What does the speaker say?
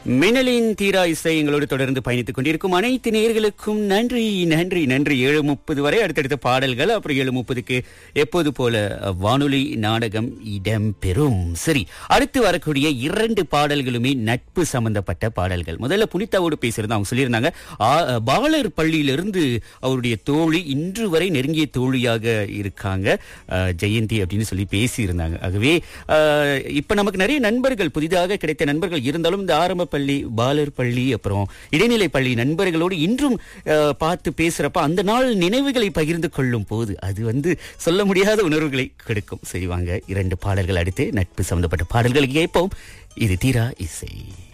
மின்னலின் தீரா இசை எங்களோடு தொடர்ந்து பயணித்துக் கொண்டிருக்கும் அனைத்து நேயர்களுக்கும் நன்றி நன்றி நன்றி ஏழு முப்பது வரை அடுத்தடுத்த பாடல்கள் அப்புறம் ஏழு முப்பதுக்கு எப்போது போல வானொலி நாடகம் இடம்பெறும் சரி அடுத்து வரக்கூடிய இரண்டு பாடல்களுமே நட்பு சம்பந்தப்பட்ட பாடல்கள் முதல்ல புனிதாவோடு பேசுறது அவங்க சொல்லியிருந்தாங்க ஆ, பாலர் பள்ளியிலிருந்து அவருடைய தோழி இன்று வரை நெருங்கிய தோழியாக இருக்காங்க ஆ, ஜெயந்தி அப்படின்னு சொல்லி பேசியிருந்தாங்க ஆகவே ஆ, இப்ப நமக்கு நிறைய நண்பர்கள் புதிதாக கிடைத்த நண்பர்கள் இருந்தாலும் இந்த ஆரம்ப பள்ளி பாலர் பள்ளி அப்புறம் இடைநிலை பள்ளி நண்பர்களோடு இன்றும் ஆ, பார்த்து பேசுறப்ப அந்த நாள் நினைவுகளை பகிர்ந்து கொள்ளும் போது அது வந்து சொல்ல முடியாத உணர்வுகளை கொடுக்கும் செய்வாங்க இரண்டு பாடல்கள் அடுத்து நட்பு சம்பந்தப்பட்ட பாடல்களை கேட்போம் இது தீரா இசை